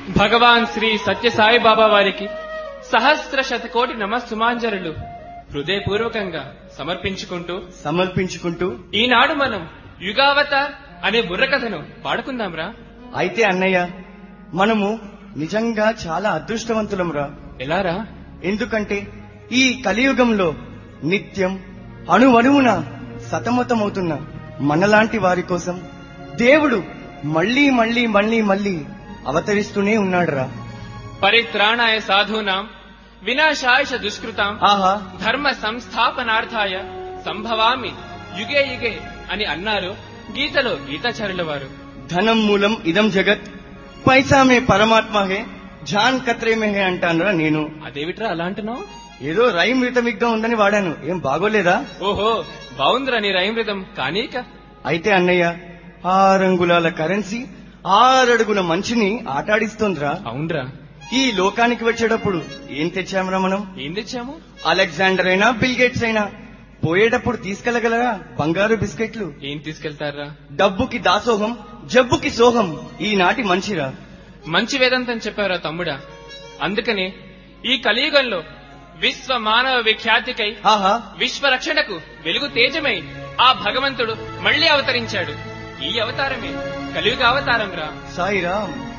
భగవాన్ శ్రీ సత్యసాయి బాబా వారికి సహస్ర శతకోటి నమస్సుమాంజరులు హృదయపూర్వకంగా సమర్పించుకుంటూ సమర్పించుకుంటూ ఈనాడు మనం యుగావతార్ అనే బుర్రకథను పాడుకుందాంరా అయితే అన్నయ్య మనము నిజంగా చాలా అదృష్టవంతులంరా ఎలారా ఎందుకంటే ఈ కలియుగంలో నిత్యం అణువణువున సతమతమవుతున్న మనలాంటి వారి కోసం దేవుడు మళ్ళీ మళ్ళీ మళ్ళీ మళ్ళీ అవతరిస్తూనే ఉన్నాడురా పరిత్రాణాయ సాధూనాం వినాశాయ చ దుష్కృతాం ఆహా ధర్మ సంస్థాపనార్థాయ సంభవామి యుగే యుగే అని అన్నారు గీతలో గీతాచార్యుల వారు ధనం మూలం ఇదం జగత్ పైసామే పరమాత్మ హే జాన్ కత్రే మే హే అంటానురా నేను అదేమిట్రా అలా అంటున్నావు ఏదో రైమ్ రితమిగ్గా ఉందని వాడాను ఏం బాగోలేదా ఓహో బావుందిరా నీ రైమృతం కానీక అయితే అన్నయ్య ఆరంగుళాల కరెన్సీ ఆరడుగుల మంచిని ఆటాడిస్తోందిరా అవునరా ఈ లోకానికి వచ్చేటప్పుడు ఏం తెచ్చామరా మనం ఏం తెచ్చాము అలెగ్జాండర్ అయినా బిల్ గేట్స్ అయినా పోయేటప్పుడు తీసుకెళ్లగలరా బంగారు బిస్కెట్లు ఏం తీసుకెళ్తారా డబ్బుకి దాసోహం జబ్బుకి సోహం ఈనాటి మంచిరా మంచి వేదాంతం చెప్పారా తమ్ముడా అందుకనే ఈ కలియుగంలో విశ్వ మానవ విఖ్యాతికై ఆహా విశ్వ రక్షణకు వెలుగు తేజమై ఆ భగవంతుడు మళ్ళీ అవతరించాడు ఈ అవతారమే కలియుగ అవతారం రా సాయిరామ్